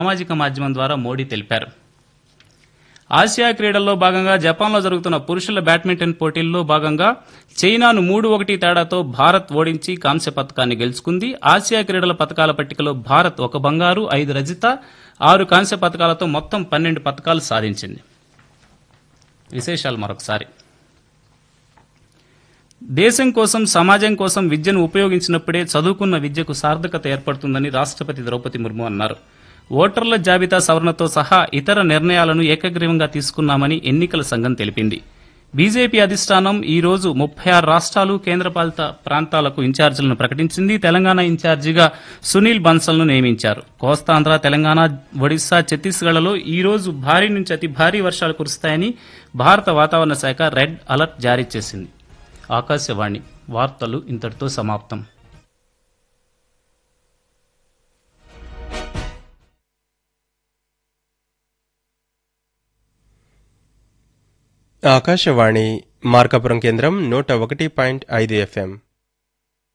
సామాజిక మాధ్యమం ద్వారా మోడీ తెలిపారు ఆసియా క్రీడల్లో భాగంగా జపాన్లో జరుగుతున్న పురుషుల బ్యాడ్మింటన్ పోటీల్లో భాగంగా చైనాను మూడు ఒకటి తేడాతో భారత్ ఓడించి కాంస్య పథకాన్ని గెలుచుకుంది ఆసియా క్రీడల పథకాల పట్టికలో భారత్ ఒక బంగారు ఐదు రజిత ఆరు కాంస్య పథకాలతో మొత్తం పన్నెండు పథకాలు సాధించింది విశేషాలు మరొకసారి దేశం కోసం సమాజం కోసం విద్యను ఉపయోగించినప్పుడే చదువుకున్న విద్యకు సార్థకత ఏర్పడుతుందని రాష్ట్రపతి ద్రౌపది ముర్ము అన్నారు ఓటర్ల జాబితా సవరణతో సహా ఇతర నిర్ణయాలను ఏకగ్రీవంగా తీసుకున్నామని ఎన్నికల సంఘం తెలిపింది బీజేపీ అధిష్టానం ఈ రోజు ముప్పై ఆరు రాష్ట్రాలు కేంద్రపాలిత ప్రాంతాలకు ఇన్ఛార్జీలను ప్రకటించింది తెలంగాణ ఇన్ఛార్జిగా సునీల్ బన్సల్ను నియమించారు కోస్తాంధ్ర తెలంగాణ ఒడిశా ఛత్తీస్గఢ్లలో ఈ రోజు భారీ నుంచి అతి భారీ వర్షాలు కురుస్తాయని భారత వాతావరణ శాఖ రెడ్ అలర్ట్ జారీ చేసింది ఆకాశవాణి వార్తలు ఇంతటితో సమాప్తం ఆకాశవాణి మార్కాపురం కేంద్రం నూట ఒకటి పాయింట్ ఐదు ఎఫ్ఎం